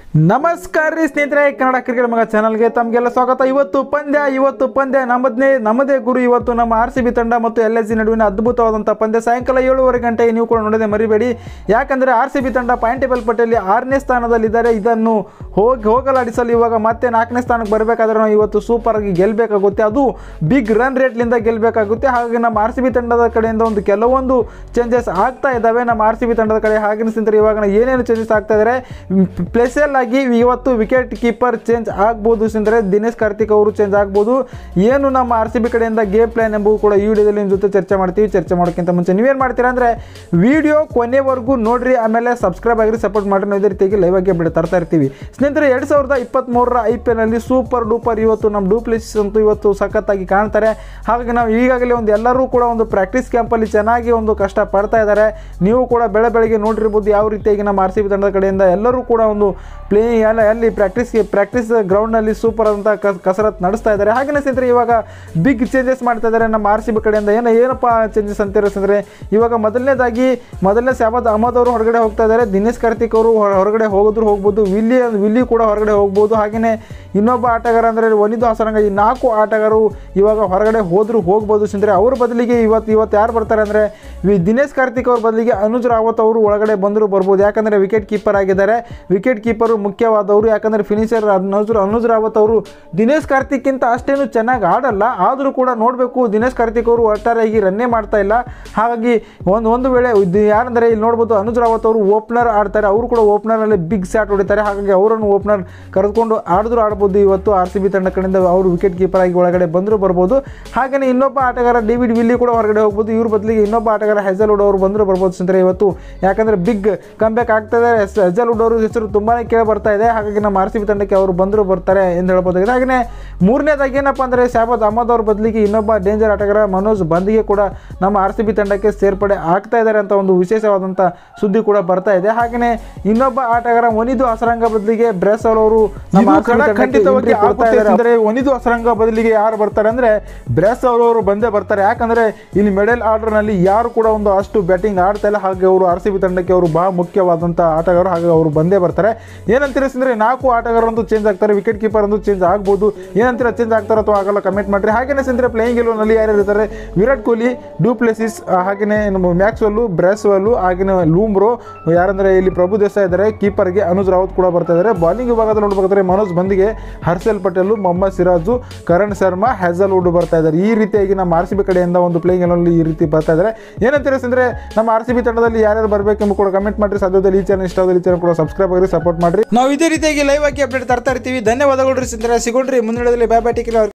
ನಮಸ್ಕಾರ ರೀ ಸ್ನೇಹಿತರೆ ಕನ್ನಡ ಕ್ರಿಕೆಟ್ ಮಗ ಚಾನಲ್ಗೆ ತಮಗೆಲ್ಲ ಸ್ವಾಗತ ಇವತ್ತು ಪಂದ್ಯ ಇವತ್ತು ಪಂದ್ಯ ನಮ್ಮದನ್ನೇ ನಮ್ಮದೇ ಗುರು ಇವತ್ತು ನಮ್ಮ ಆರ್ ಸಿ ಬಿ ತಂಡ ಮತ್ತು ಎಲ್ ಎಸ್ ಜಿ ನಡುವಿನ ಅದ್ಭುತವಾದಂಥ ಪಂದ್ಯ ಸಾಯಂಕಾಲ ಏಳುವರೆ ಗಂಟೆಗೆ ನೀವು ಕೂಡ ನೋಡದೆ ಮರಿಬೇಡಿ ಯಾಕಂದರೆ ಆರ್ ಸಿ ಬಿ ತಂಡ ಪಾಯಿಂಟ್ ಟೇಬಲ್ ಪಟ್ಟಿಯಲ್ಲಿ ಆರನೇ ಸ್ಥಾನದಲ್ಲಿದ್ದಾರೆ ಇದನ್ನು ಹೋಗಿ ಹೋಗಲಾಡಿಸಲು ಇವಾಗ ಮತ್ತೆ ನಾಲ್ಕನೇ ಸ್ಥಾನಕ್ಕೆ ಬರಬೇಕಾದ್ರೆ ನಾವು ಇವತ್ತು ಸೂಪರ್ ಆಗಿ ಗೆಲ್ಲಬೇಕಾಗುತ್ತೆ ಅದು ಬಿಗ್ ರನ್ ರೇಟ್ಲಿಂದ ಗೆಲ್ಲಬೇಕಾಗುತ್ತೆ ಹಾಗಾಗಿ ನಮ್ಮ ಆರ್ ಸಿ ಬಿ ತಂಡದ ಕಡೆಯಿಂದ ಒಂದು ಕೆಲವೊಂದು ಚೇಂಜಸ್ ಆಗ್ತಾ ಇದ್ದಾವೆ ನಮ್ಮ ಆರ್ ಸಿ ಬಿ ತಂಡದ ಕಡೆ ಹಾಗೆ ಸ್ನೇಹಿತರೆ ಇವಾಗ ಏನೇನು ಚೇಂಜಸ್ ಆಗ್ತಾ ಇದ್ದಾರೆ ಪ್ಲೇಸಲ್ ಆಗಿ ಇವತ್ತು ವಿಕೆಟ್ ಕೀಪರ್ ಚೇಂಜ್ ಆಗ್ಬೋದು ಸ್ನೇಹಿತರೆ ದಿನೇಶ್ ಕಾರ್ತಿಕ್ ಅವರು ಚೇಂಜ್ ಆಗ್ಬೋದು ಏನು ನಮ್ಮ ಆರ್ ಸಿ ಬಿ ಕಡೆಯಿಂದ ಗೇಮ್ ಪ್ಲಾನ್ ಎಂಬುದು ಕೂಡ ಈ ವಿಡಿಯೋದಲ್ಲಿ ನಿಮ್ಮ ಜೊತೆ ಚರ್ಚೆ ಮಾಡ್ತೀವಿ ಚರ್ಚೆ ಮಾಡೋಕ್ಕಿಂತ ಮುಂಚೆ ನೀವೇನು ಮಾಡ್ತೀರಾ ಅಂದರೆ ವಿಡಿಯೋ ಕೊನೆವರೆಗೂ ನೋಡ್ರಿ ಆಮೇಲೆ ಸಬ್ಸ್ಕ್ರೈಬ್ ಆಗಿರಿ ಸಪೋರ್ಟ್ ಮಾಡಿ ನಾವು ಇದೇ ರೀತಿಯಾಗಿ ಲೈವ್ ಆಗಿ ಬಿಡ ತರ್ತಾ ಇರ್ತೀವಿ ಸ್ನೇಹಿತರೆ ಎರಡು ಸಾವಿರದ ಇಪ್ಪತ್ತ್ಮೂರರ ಐ ಪಿ ಎಲ್ನಲ್ಲಿ ಸೂಪರ್ ಡೂಪರ್ ಇವತ್ತು ನಮ್ಮ ಡೂಪ್ಲಿಸಿಸ್ ಅಂತೂ ಇವತ್ತು ಸಖತ್ತಾಗಿ ಕಾಣ್ತಾರೆ ಹಾಗಾಗಿ ನಾವು ಈಗಾಗಲೇ ಒಂದು ಎಲ್ಲರೂ ಕೂಡ ಒಂದು ಪ್ರಾಕ್ಟೀಸ್ ಕ್ಯಾಂಪಲ್ಲಿ ಚೆನ್ನಾಗಿ ಒಂದು ಕಷ್ಟ ಪಡ್ತಾ ಇದ್ದಾರೆ ನೀವು ಕೂಡ ಬೆಳೆ ಬೆಳಗ್ಗೆ ನೋಡಿರ್ಬೋದು ಯಾವ ರೀತಿಯಾಗಿ ನಮ್ಮ ಆರ್ ಸಿ ಬಿ ತಂಡದ ಕಡೆಯಿಂದ ಎಲ್ಲರೂ ಕೂಡ ಒಂದು ಪ್ಲೇಯಿಂಗ್ ಎಲ್ಲ ಅಲ್ಲಿ ಪ್ರಾಕ್ಟೀಸ್ ಪ್ರಾಕ್ಟೀಸ್ ಗ್ರೌಂಡ್ನಲ್ಲಿ ಸೂಪರ್ ಅಂತ ಕಸರತ್ತು ನಡೆಸ್ತಾ ಇದ್ದಾರೆ ಹಾಗೆಯೇ ಸ್ನೇಹಿತರೆ ಇವಾಗ ಬಿಗ್ ಚೇಂಜಸ್ ಮಾಡ್ತಾ ಇದ್ದಾರೆ ನಮ್ಮ ಆರ್ ಸಿ ಬಿ ಕಡೆಯಿಂದ ಏನು ಏನಪ್ಪ ಚೇಂಜಸ್ ಅಂತೀರ ಸ್ನೇಹಿತರೆ ಇವಾಗ ಮೊದಲನೇದಾಗಿ ಮೊದಲನೇ ಶಾಬಾದ್ ಅಹಮದ್ ಅವರು ಹೊರಗಡೆ ಹೋಗ್ತಾ ಇದ್ದಾರೆ ದಿನೇಶ್ ಕಾರ್ತಿಕ್ ಅವರು ಹೊರ- ಹೊರಗಡೆ ಹೋಗಿದ್ರು ಹೋಗ್ಬೋದು ವಿಲ್ಲಿ ವಿಲ್ಲಿ ಕೂಡ ಹೊರಗಡೆ ಹೋಗ್ಬೋದು ಹಾಗೆಯೇ ಇನ್ನೊಬ್ಬ ಆಟಗಾರ ಅಂದರೆ ಒನಿದು ಹಸರಂಗ ಈ ನಾಲ್ಕು ಆಟಗಾರರು ಇವಾಗ ಹೊರಗಡೆ ಹೋದ್ರು ಹೋಗ್ಬೋದು ಸ್ನೇಹಿತರೆ ಅವ್ರ ಬದಲಿಗೆ ಇವತ್ತು ಇವತ್ತು ಯಾರು ಬರ್ತಾರೆ ಅಂದರೆ ದಿನೇಶ್ ಕಾರ್ತಿಕ್ ಅವ್ರ ಬದಲಿಗೆ ಅನುಜ್ ರಾವತ್ ಅವರು ಒಳಗಡೆ ಬಂದರೂ ಬರ್ಬೋದು ಯಾಕಂದರೆ ವಿಕೆಟ್ ಕೀಪರ್ ಆಗಿದ್ದಾರೆ ವಿಕೆಟ್ ಕೀಪರು ಮುಖ್ಯವಾದವರು ಯಾಕಂದರೆ ಫಿನಿಷರ್ ಅನುಜ್ ಅನುಜ್ ರಾವತ್ ಅವರು ದಿನೇಶ್ ಕಾರ್ತಿಕ್ಕಿಂತ ಅಷ್ಟೇನು ಚೆನ್ನಾಗಿ ಆಡಲ್ಲ ಆದರೂ ಕೂಡ ನೋಡಬೇಕು ದಿನೇಶ್ ಕಾರ್ತಿಕ್ ಅವರು ಒಟ್ಟಾರೆಯಾಗಿ ರನ್ನೇ ಮಾಡ್ತಾ ಇಲ್ಲ ಹಾಗಾಗಿ ಒಂದು ಒಂದು ವೇಳೆ ಇದು ಯಾರಂದರೆ ಇಲ್ಲಿ ನೋಡ್ಬೋದು ಅನುಜ್ ರಾವತ್ ಅವರು ಓಪನರ್ ಆಡ್ತಾರೆ ಅವರು ಕೂಡ ಓಪನರಲ್ಲಿ ಬಿಗ್ ಶಾಟ್ ಹೊಡಿತಾರೆ ಹಾಗಾಗಿ ಅವರನ್ನು ಓಪನರ್ ಕರೆದುಕೊಂಡು ಆಡಿದ್ರು ಆಡ್ಬೋದು ಇವತ್ತು ಆರ್ ಸಿ ಬಿ ತಂಡ ಕಡೆಯಿಂದ ಅವರು ವಿಕೆಟ್ ಕೀಪರ್ ಆಗಿ ಒಳಗಡೆ ಬಂದರೂ ಬರ್ಬೋದು ಹಾಗೆಯೇ ಇನ್ನೊಬ್ಬ ಆಟಗಾರ ಡೇವಿಡ್ ವಿಲ್ಲಿ ಕೂಡ ಹೊರಗಡೆ ಹೋಗ್ಬೋದು ಇವ್ರ ಬದಲಿಗೆ ಇನ್ನೊಬ್ಬ ಆಟಗಾರ ಹೆಜಲ್ವುಡ್ ಅವರು ಬಂದರೂ ಬರ್ಬೋದು ಸ್ನೇಹಿತರೆ ಇವತ್ತು ಯಾಕಂದರೆ ಬಿಗ್ ಕಂಬ್ಯಾಕ್ ಆಗ್ತದೆ ಹೆಜಲ್ವುಡ್ ಅವರು ಹೆಸರು ತುಂಬಾ ಕೇಳಿ ಬರ್ತಾ ಇದೆ ಹಾಗಾಗಿ ನಮ್ಮ ಆರ್ ಸಿ ಬಿ ತಂಡಕ್ಕೆ ಅವರು ಬಂದರೂ ಬರ್ತಾರೆ ಎಂದು ಹೇಳ್ಬೋದಾಗಿದೆ ಹಾಗೆಯೇ ಮೂರನೇದಾಗಿ ಏನಪ್ಪ ಅಂದರೆ ಶಾಬಾದ್ ಅಹಮದ್ ಅವ್ರ ಬದಲಿಗೆ ಇನ್ನೊಬ್ಬ ಡೇಂಜರ್ ಆಟಗಾರ ಮನೋಜ್ ಬಂದಿಗೆ ಕೂಡ ನಮ್ಮ ಆರ್ ಸಿ ಬಿ ತಂಡಕ್ಕೆ ಸೇರ್ಪಡೆ ಆಗ್ತಾ ಇದ್ದಾರೆ ಅಂತ ಒಂದು ವಿಶೇಷವಾದಂಥ ಸುದ್ದಿ ಕೂಡ ಬರ್ತಾ ಇದೆ ಹಾಗೆಯೇ ಇನ್ನೊಬ್ಬ ಆಟಗಾರ ಒನಿದು ಹಸರಂಗ ಬದಲಿಗೆ ಬ್ರೇಸಲ್ ಅವರು ನಮ್ಮ ಇದು RCB ತಂಡಕ್ಕೆ ಖಂಡಿತವಾಗಿ entry ಕೊಡ್ತಾ ಆಗುತ್ತೆ ಇದ್ದಾರೆ. ಅಂದ್ರೆ ಒನಿದು ಹಸರಂಗ ಬದಲಿಗೆ ಯಾರು ಬರ್ತಾರೆ ಅಂದ್ರೆ ಬ್ರೇಸ್ ಅವರು ಬಂದೇ ಬರ್ತಾರೆ ಯಾಕಂದ್ರೆ ಇಲ್ಲಿ ಮೆಡಲ್ ಆರ್ಡರ್ ನಲ್ಲಿ ಯಾರು ಕೂಡ ಒಂದು ಅಷ್ಟು ಬ್ಯಾಟಿಂಗ್ ಆಡ್ತಾ ಇಲ್ಲ ಹಾಗೆ ಅವರು ಆರ್ ಸಿ ಬಿ ತಂಡಕ್ಕೆ ಅವರು ಬಹಳ ಮುಖ್ಯವಾದಂತ ಆಟಗಾರರು ಹಾಗೆ ಅವರು ಬಂದೇ ಬರ್ತಾರೆ ಏನಂತೀರ ಅಂದ್ರೆ ನಾಲ್ಕು ಆಟಗಾರರಂತೂ ಚೇಂಜ್ ಆಗ್ತಾರೆ ವಿಕೆಟ್ ಕೀಪರ್ ಅಂತೂ ಚೇಂಜ್ ಆಗ್ಬೋದು ಏನಂತೀರ ಚೇಂಜ್ ಆಗ್ತಾರೋ ಅಥವಾ ಆಗಲ್ಲ ಕಮೆಂಟ್ ಮಾಡ್ರಿ ಹಾಗೇನೆ ಸ್ನೇಹಿತರೆ ಪ್ಲೇಯಿಂಗ್ ನಲ್ಲಿ ಯಾರು ಇರ್ತಾರೆ ವಿರಾಟ್ ಕೊಹ್ಲಿ ಡೂಪ್ಲೆಸಿಸ್ ಹಾಗೆಯೇ ನಮ್ಮ ಮ್ಯಾಕ್ಸ್ವೆಲ್ಲು ಬ್ರೇಸ್ವೆಲ್ಲು ಹಾಗೆಯೇ ಲೂಮ್ರೋ ಯಾರಂದ್ರೆ ಇಲ್ಲಿ ಪ್ರಭು ದೇಸಾಯಿ ಇದ್ದಾರೆ ಕೀಪರ್ಗೆ ಅನುಜ್ ರಾವತ್ ಕೂಡ ಬರ್ತಾ ಇದ್ದಾರೆ ಬಾಲಿಂಗ್ ವಿಭಾಗದಲ್ಲಿ ನೋಡ್ಬೇಕಾದ್ರೆ ಮನೋಜ್ ಬಂದಿಗೆ ಹರ್ಷಲ್ ಪಟೇಲ್ ಮೊಹಮ್ಮದ್ ಸಿರಾಜು ಕರಣ್ ಶರ್ಮಾ ಹೆಜಲ್ವುಡ್ ಬರ್ತಾ ಇದ್ದಾರೆ ಈ ರೀತಿಯಾಗಿ ನಮ್ಮ ಆರ್ ಸಿ ಬಿ ಕಡೆಯಿಂದ ಒಂದು ಪ್ಲೇಯಿಂಗ್ ಅಲ್ಲಿ ಈ ರೀತಿ ಬರ್ತಾ ಇದ್ದಾರೆ ಏನಂತೀರ ಅಂದ್ರೆ ನಮ್ಮ ಆರ್ ಸಿ ಬಿ ತಂಡದಲ್ಲಿ ಯಾರ್ಯಾರು ಬರಬೇಕೆಂಬ ಕೂಡ ಕಮೆಂಟ್ ಮಾಡ್ರಿ ಸಾಧ್ಯದಲ್ಲಿ ಈ ಚಾನಲ್ ಇಷ್ಟ ಆದಲ್ಲಿ ಈ ಚಾನಲ್ ಕೂಡ ಸಬ್ಸ್ಕ್ರೈಬ್ ಆಗಿ ಸಪೋರ್ಟ್ ಮಾಡ್ರಿ ನಾವು ಇದೇ ರೀತಿಯಾಗಿ ಲೈವ್ ಆಗಿ ಅಪ್ಡೇಟ್ ತರ್ತಾ ಇರ್ತೀವಿ ಧನ್ಯವಾದಗಳು ರೀ ಸಿಂದ್ರೆ ಸಿಗೋಣ್ರಿ ಮುಂದಿನದಲ್ಲಿ ಬಾಯ್ ಬಾಯ್ ಟೇಕ್